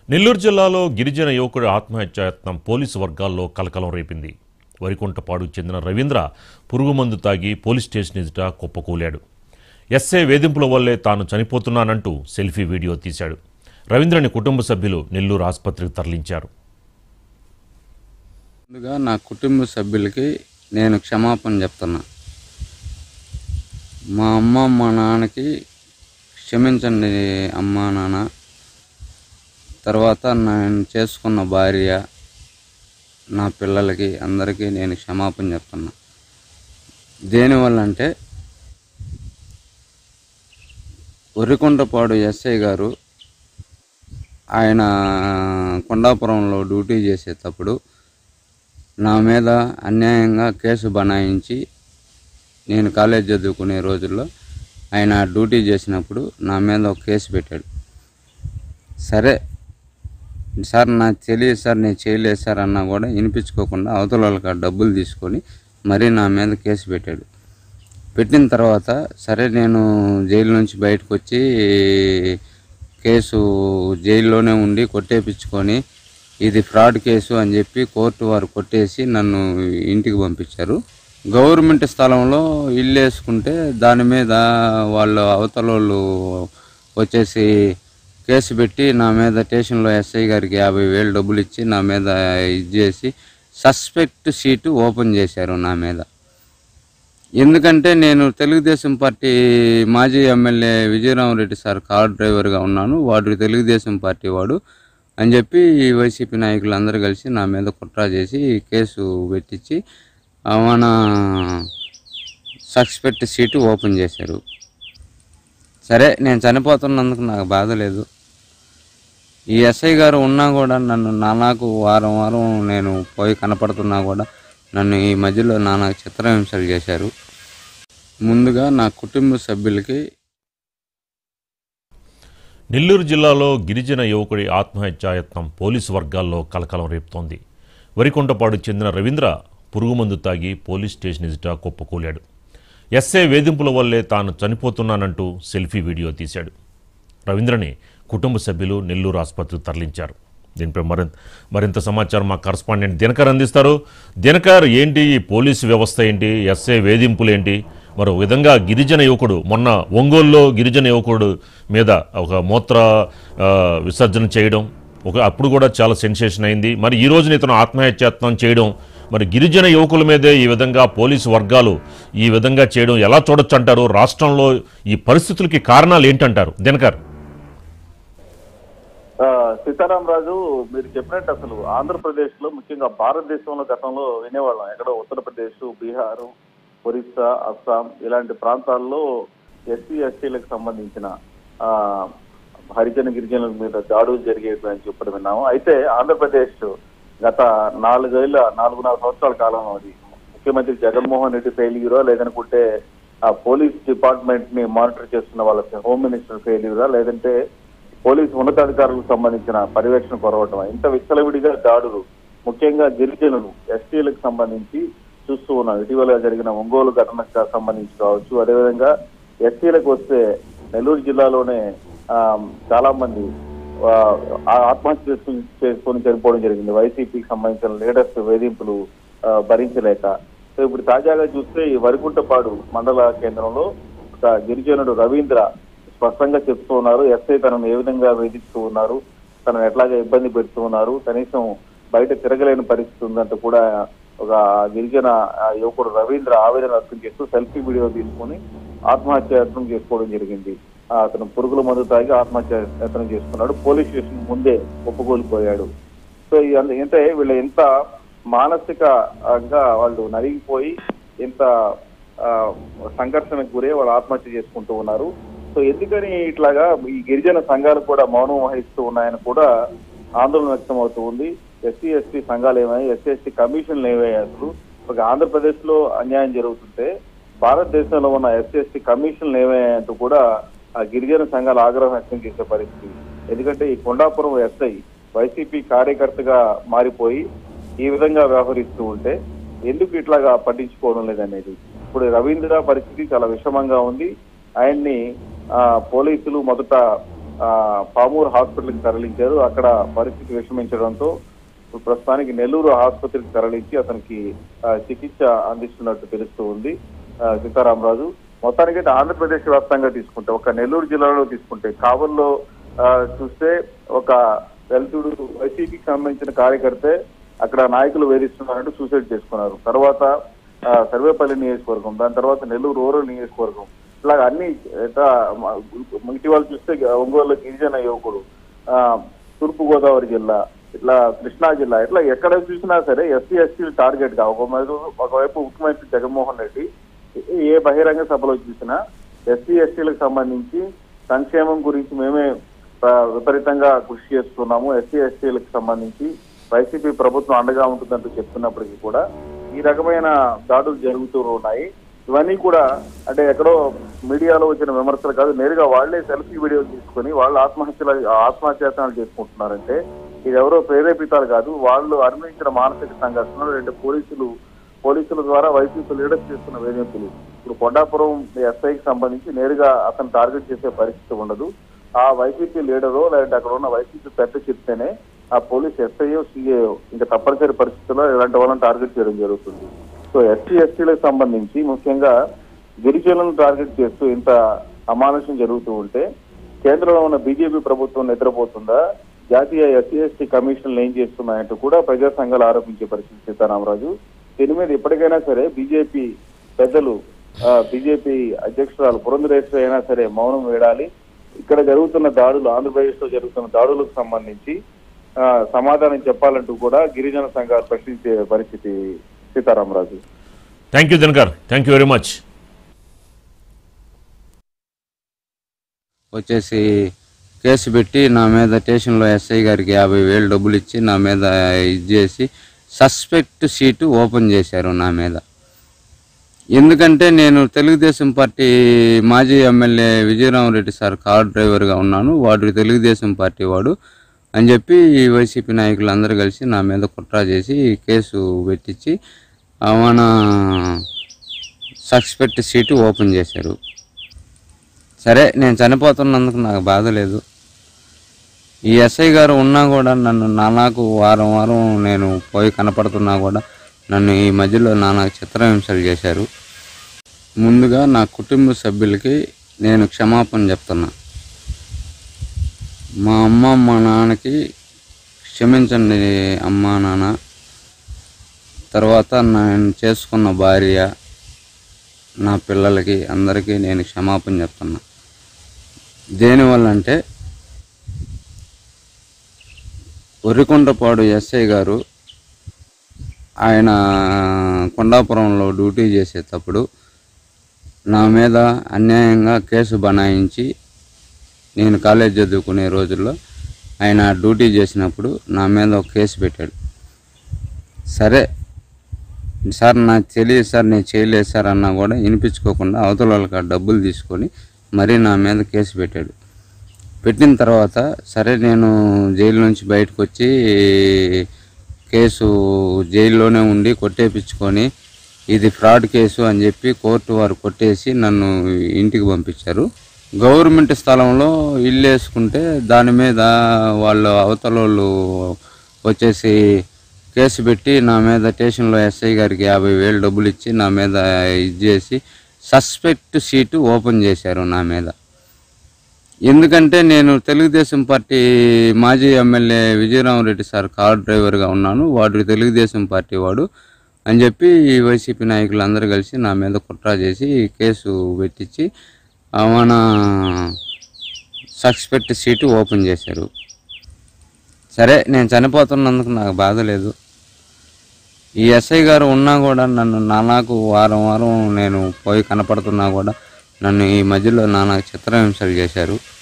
నెల్లూరు జిల్లాలో గిరిజన యువకుడి ఆత్మహత్యాయత్నం పోలీసు వర్గాల్లో కలకలం రేపింది వరికుంటపాడుకు చెందిన రవీంద్ర పురుగుమందు తాగి పోలీస్ స్టేషన్ ఎదుట కుప్పకూలాడు ఎస్ఐ వేధింపుల వల్లే తాను చనిపోతున్నానంటూ సెల్ఫీ వీడియో తీశాడు రవీంద్రని కుటుంబ సభ్యులు నెల్లూరు ఆసుపత్రికి తరలించారు ముందుగా నా కుటుంబ సభ్యులకి నేను క్షమాపణ చెప్తున్నా మా అమ్మ మా నాన్నకి క్షమించండి అమ్మ నాన్న తర్వాత నేను చేసుకున్న భార్య నా పిల్లలకి అందరికీ నేను క్షమాపణ చెప్తున్నా దేనివల్ల అంటే ఉరికొండపాడు ఎస్ఐ గారు ఆయన కొండాపురంలో డ్యూటీ చేసేటప్పుడు నా మీద అన్యాయంగా కేసు బనాయించి నేను కాలేజ్ చదువుకునే రోజుల్లో ఆయన డ్యూటీ చేసినప్పుడు నా మీద ఒక కేసు పెట్టాడు సరే సార్ నాకు తెలియదు సార్ నేను చేయలేదు సార్ అన్నా కూడా వినిపించుకోకుండా అవతల వాళ్ళకి ఆ డబ్బులు తీసుకొని మరీ నా మీద కేసు పెట్టాడు పెట్టిన తర్వాత సరే నేను జైలు నుంచి బయటకు వచ్చి కేసు జైల్లోనే ఉండి కొట్టేపించుకొని ఇది ఫ్రాడ్ కేసు అని చెప్పి కోర్టు వారు కొట్టేసి నన్ను ఇంటికి పంపించారు గవర్నమెంట్ స్థలంలో ఇల్లు వేసుకుంటే దాని మీద వాళ్ళు అవతల వాళ్ళు వచ్చేసి కేసు పెట్టి నా మీద స్టేషన్లో ఎస్ఐ గారికి యాభై వేలు డబ్బులు ఇచ్చి నా మీద ఇది చేసి సస్పెక్ట్ సీటు ఓపెన్ చేశారు నా మీద ఎందుకంటే నేను తెలుగుదేశం పార్టీ మాజీ ఎమ్మెల్యే విజయరామరెడ్డి సార్ కార్ డ్రైవర్గా ఉన్నాను వాడు తెలుగుదేశం పార్టీ వాడు అని చెప్పి ఈ వైసీపీ నాయకులు అందరూ కలిసి నా మీద కుట్ర చేసి కేసు పెట్టించి ఆ, మన సస్పెక్ట్ సీటు ఓపెన్ చేశారు సరే నేను చనిపోతున్నందుకు నాకు బాధ లేదు ఈ ఎస్ఐ గారు ఉన్నా కూడా నన్ను నానాకు వారం వారం నేను పోయి కనపడుతున్నా కూడా నన్ను ఈ మధ్యలో నానా చిత్రహింసలు చేశారు ముందుగా నా కుటుంబ సభ్యులకి నెల్లూరు జిల్లాలో గిరిజన యువకుడి ఆత్మహత్యాయత్నం పోలీసు వర్గాల్లో కలకలం రేపుతోంది వరికొండపాడుకు చెందిన రవీంద్ర పురుగుమందు తాగి పోలీస్ స్టేషన్ ఎదుట కుప్పకూలాడు ఎస్ఐ వేధింపుల వల్లే తాను చనిపోతున్నానంటూ సెల్ఫీ వీడియో తీశాడు రవీంద్రని కుటుంబ సభ్యులు నెల్లూరు ఆసుపత్రికి తరలించారు దీనిపై మరింత మరింత సమాచారం మా కరస్పాండెంట్ దినకర్ అందిస్తారు దినకర్ ఏంటి ఈ పోలీసు వ్యవస్థ ఏంటి ఎస్ఐ వేధింపులు ఏంటి మరో విధంగా గిరిజన యువకుడు మొన్న ఒంగోలులో గిరిజన యువకుడు మీద ఒక మూత్ర ఆ, విసర్జన చేయడం ఒక అప్పుడు కూడా చాలా సెన్సేషన్ అయింది మరి ఈ రోజున ఇతను ఆత్మహత్యాయత్నం చేయడం మరి గిరిజన యువకుల మీదే ఈ విధంగా పోలీసు వర్గాలు ఈ విధంగా చేయడం ఎలా చూడొచ్చు అంటారు రాష్ట్రంలో ఈ పరిస్థితులకి కారణాలు ఏంటంటారు దినకర్ ఆ, సీతారాం రాజు మీరు చెప్పినట్టు అసలు ఆంధ్రప్రదేశ్ లో ముఖ్యంగా భారతదేశంలో గతంలో వినేవాళ్ళం ఎక్కడో ఉత్తరప్రదేశ్ బీహార్ ఒరిస్సా అస్సాం ఇలాంటి ప్రాంతాల్లో ఎస్సీ ఎస్టీలకు సంబంధించిన ఆ హరిజన గిరిజనుల మీద దాడులు జరిగేవి అని చెప్పడం విన్నాము అయితే ఆంధ్రప్రదేశ్ గత నాలుగేళ్ల నాలుగున్నర సంవత్సరాల కాలం అది ముఖ్యమంత్రి జగన్మోహన్ రెడ్డి ఫెయిల్యూరా లేదనుకుంటే ఆ పోలీస్ డిపార్ట్మెంట్ ని మానిటర్ చేస్తున్న వాళ్ళ హోమ్ మినిస్టర్ ఫెయిల్యూరా లేదంటే పోలీసు ఉన్నతాధికారులకు సంబంధించిన పర్యవేక్షణ కొరవటం ఇంత విచ్చలవిడిగా దాడులు ముఖ్యంగా గిరిజనులు ఎస్టీలకు సంబంధించి చూస్తూ ఉన్నాం ఇటీవల జరిగిన ఒంగోలు ఘటనకు సంబంధించి కావచ్చు అదేవిధంగా ఎస్టీలకు వస్తే నెల్లూరు జిల్లాలోనే ఆ, చాలా మంది ఆ, ఆత్మహత్య చేసుకుని చేసుకొని చనిపోవడం జరిగింది వైసీపీకి సంబంధించిన లీడర్స్ వేధింపులు ఆ, భరించలేక సో ఇప్పుడు తాజాగా చూస్తే ఈ వరికుంటపాడు మండల కేంద్రంలో ఒక గిరిజనుడు రవీంద్ర స్పష్టంగా చెప్తూ ఉన్నారు ఎస్ఐ తనను ఏ విధంగా వేధిస్తూ ఉన్నారు తనను ఎట్లాగా ఇబ్బంది పెడుతూ ఉన్నారు కనీసం బయట తిరగలేని పరిస్థితి ఉందంటూ కూడా ఒక గిరిజన ఆ, యువకుడు రవీంద్ర ఆవేదన వ్యక్తం చేస్తూ సెల్ఫీ వీడియో తీసుకుని ఆత్మహత్య యత్నం చేసుకోవడం జరిగింది ఆ, అతను పురుగుల మందు తాగి ఆత్మహత్య యత్నం చేసుకున్నాడు పోలీస్ స్టేషన్ ముందే ఒప్పుకోలిపోయాడు సో ఇది అంటే వీళ్ళ ఎంత మానసికంగా వాళ్ళు నలిగిపోయి ఎంత ఆ, సంఘర్షణకు గురై వాళ్ళు ఆత్మహత్య చేసుకుంటూ ఉన్నారు సో ఎందుకని ఇట్లాగా ఈ గిరిజన సంఘాలు కూడా మౌనం వహిస్తూ ఉన్నాయని కూడా ఆందోళన వ్యక్తం అవుతూ ఉంది ఎస్సీ ఎస్టీ సంఘాలు ఏమయ్యాయి ఎస్సీ ఎస్టీ కమిషన్లు ఏమయ్యాయి అసలు ఒక ఆంధ్రప్రదేశ్ లో అన్యాయం జరుగుతుంటే భారతదేశంలో ఉన్న ఎస్సీ ఎస్టీ కమిషన్లు ఏమయ్యాయంటూ కూడా ఆ గిరిజన సంఘాలు ఆగ్రహం వ్యక్తం చేసే పరిస్థితి ఎందుకంటే ఈ కొండాపురం ఎస్ఐ వైసీపీ కార్యకర్తగా మారిపోయి ఈ విధంగా వ్యవహరిస్తూ ఉంటే ఎందుకు ఇట్లాగా పట్టించుకోవడం లేదనేది ఇప్పుడు రవీంద్ర పరిస్థితి చాలా విషమంగా ఉంది ఆయన్ని ఆ, పోలీసులు మొదట ఆ, పామూరు హాస్పిటల్కి తరలించారు అక్కడ పరిస్థితి విషమించడంతో ఇప్పుడు ప్రస్తుతానికి నెల్లూరు ఆసుపత్రికి తరలించి అతనికి ఆ, చికిత్స అందిస్తున్నట్టు తెలుస్తూ ఉంది ఆ, సీతారామరాజు మొత్తానికి అయితే ఆంధ్రప్రదేశ్ వ్యాప్తంగా తీసుకుంటే ఒక నెల్లూరు జిల్లాలో తీసుకుంటే కావల్లో ఆ, చూస్తే ఒక దళితుడు వైసీపీకి సంబంధించిన కార్యకర్తే అక్కడ నాయకులు వేధిస్తున్నారంటూ సూసైడ్ చేసుకున్నారు తర్వాత ఆ, సర్వేపల్లి నియోజకవర్గం దాని తర్వాత నెల్లూరు రూరల్ నియోజకవర్గం ఇట్లా అన్ని ఇట్లా మ- ఇటీవల చూస్తే ఒంగోలు గిరిజన యువకుడు ఆ, తూర్పు గోదావరి జిల్లా ఇట్లా కృష్ణా జిల్లా ఇట్లా ఎక్కడ చూసినా సరే ఎస్సీ ఎస్టీలు టార్గెట్ గా ఒక వైపు- ఒకవైపు ముఖ్యమంత్రి జగన్మోహన్ రెడ్డి ఏ బహిరంగ సభలో చూసినా ఎస్సీ ఎస్టీలకు సంబంధించి సంక్షేమం గురించి మేమే ఆ, విపరీతంగా కృషి చేస్తున్నాము ఎస్సీ ఎస్టీలకు సంబంధించి వైసీపీ ప్రభుత్వం అండగా ఉంటుందంటూ చెప్తున్నప్పటికీ కూడా ఈ రకమైన దాడులు జరుగుతూ ఉన్నాయి ఇవన్నీ కూడా అంటే ఎక్కడో మీడియాలో వచ్చిన విమర్శలు కాదు నేరుగా వాళ్ళే సెల్ఫీ వీడియోలు తీసుకొని వాళ్ళు ఆత్మహత్యలు ఆత్మహత్యాసనాలు చేసుకుంటున్నారంటే ఇది ఎవరో ప్రేరేపితాలు కాదు వాళ్ళు అనుభవించిన మానసిక సంఘర్షణలు రెండు పోలీసులు పోలీసుల ద్వారా వైసీపీ లీడర్స్ చేస్తున్న వేధింపులు ఇప్పుడు కొండాపురం ఎస్ఐకి సంబంధించి నేరుగా అతను టార్గెట్ చేసే పరిస్థితి ఉండదు ఆ వైసీపీ లీడరో లేదంటే అక్కడ ఉన్న వైసీపీ పెద్ద చెప్తేనే ఆ పోలీస్ ఎస్ఐఓ సిఐఓ ఇంకా తప్పనిసరి పరిస్థితుల్లో ఇలాంటి వాళ్ళని టార్గెట్ చేయడం జరుగుతుంది సో ఎస్సీ ఎస్టీలకు సంబంధించి ముఖ్యంగా గిరిజనులను టార్గెట్ చేస్తూ ఇంత అమానుషం జరుగుతూ ఉంటే కేంద్రంలో ఉన్న బీజేపీ ప్రభుత్వం నిద్రపోతుందా జాతీయ ఎస్సీ ఎస్టీ కమిషన్లు ఏం చేస్తున్నాయంటూ కూడా ప్రజా సంఘాలు ఆరోపించే పరిస్థితి సీతారామరాజు దీని మీద ఇప్పటికైనా సరే బీజేపీ పెద్దలు బీజేపీ అధ్యక్షురాలు పురంధరేశ్వరి అయినా సరే మౌనం వేడాలి ఇక్కడ జరుగుతున్న దాడులు ఆంధ్రప్రదేశ్ లో జరుగుతున్న దాడులకు సంబంధించి ఆ, సమాధానం చెప్పాలంటూ కూడా గిరిజన సంఘాలు ప్రశ్నించే పరిస్థితి Sitaramaraju thank you Dinakar thank you very much వచ్చేసి కేసు పెట్టి నా మీద స్టేషన్లో ఎస్ఐ గారికి యాభై వేలు డబ్బులు ఇచ్చి నా మీద ఇది చేసి సస్పెక్ట్ సీటు ఓపెన్ చేశారు నా మీద ఎందుకంటే నేను తెలుగుదేశం పార్టీ మాజీ ఎమ్మెల్యే విజయరామరెడ్డి సార్ కార్ డ్రైవర్గా ఉన్నాను వాడు తెలుగుదేశం పార్టీ వాడు అని చెప్పి ఈ వైసీపీ నాయకులు అందరూ కలిసి నా మీద కుట్ర చేసి కేసు పెట్టించి మన సస్పెక్ట్ సీటు ఓపెన్ చేశారు సరే నేను చనిపోతున్నందుకు నాకు బాధ లేదు ఈ ఎస్ఐ గారు ఉన్నా కూడా నన్ను నానాకు వారం వారం నేను పోయి కనపడుతున్నా కూడా నన్ను ఈ మధ్యలో నానా చిత్రహింసలు చేశారు ముందుగా నా కుటుంబ సభ్యులకి నేను క్షమాపణ చెప్తున్నా మా అమ్మ మా నాన్నకి క్షమించండి అమ్మా నాన్న తర్వాత నేను చేసుకున్న భార్య నా పిల్లలకి అందరికీ నేను క్షమాపణ చెప్తున్నా దేనివల్ల అంటే ఒరికొండపాడు ఎస్ఐ గారు ఆయన కొండాపురంలో డ్యూటీ చేసేటప్పుడు నా మీద అన్యాయంగా కేసు బనాయించి నేను కాలేజ్ చదువుకునే రోజుల్లో ఆయన డ్యూటీ చేసినప్పుడు నా మీద ఒక కేసు పెట్టాడు సరే సార్ నాకు తెలియదు సార్ నేను చేయలేదు సార్ అన్నా కూడా వినిపించుకోకుండా అవతల వాళ్ళకి ఆ డబ్బులు తీసుకొని మరీ నా మీద కేసు పెట్టాడు పెట్టిన తర్వాత సరే నేను జైలు నుంచి బయటకు వచ్చి కేసు జైల్లోనే ఉండి కొట్టేపించుకొని ఇది ఫ్రాడ్ కేసు అని చెప్పి కోర్టు వారు కొట్టేసి నన్ను ఇంటికి పంపించారు గవర్నమెంట్ స్థలంలో ఇల్లు వేసుకుంటే దాని మీద వాళ్ళు అవతల వాళ్ళు వచ్చేసి కేసు పెట్టి నా మీద స్టేషన్లో ఎస్ఐ గారికి యాభై వేలు డబ్బులు ఇచ్చి నా మీద ఇది చేసి సస్పెక్ట్ సీటు ఓపెన్ చేశారు నా మీద ఎందుకంటే నేను తెలుగుదేశం పార్టీ మాజీ ఎమ్మెల్యే విజయరామరెడ్డి సార్ కార్ డ్రైవర్గా ఉన్నాను వాడు తెలుగుదేశం పార్టీ వాడు అని చెప్పి ఈ వైసీపీ నాయకులు అందరూ కలిసి నా మీద కుట్ర చేసి కేసు పెట్టించి ఆ, మన సస్పెక్ట్ సీటు ఓపెన్ చేశారు సరే నేను చనిపోతున్నందుకు నాకు బాధ లేదు ఈ ఎస్ఐ గారు ఉన్నా కూడా నన్ను నానాకు వారం వారం నేను పోయి కనపడుతున్నా కూడా నన్ను ఈ మధ్యలో నానా చిత్రహింసలు చేశారు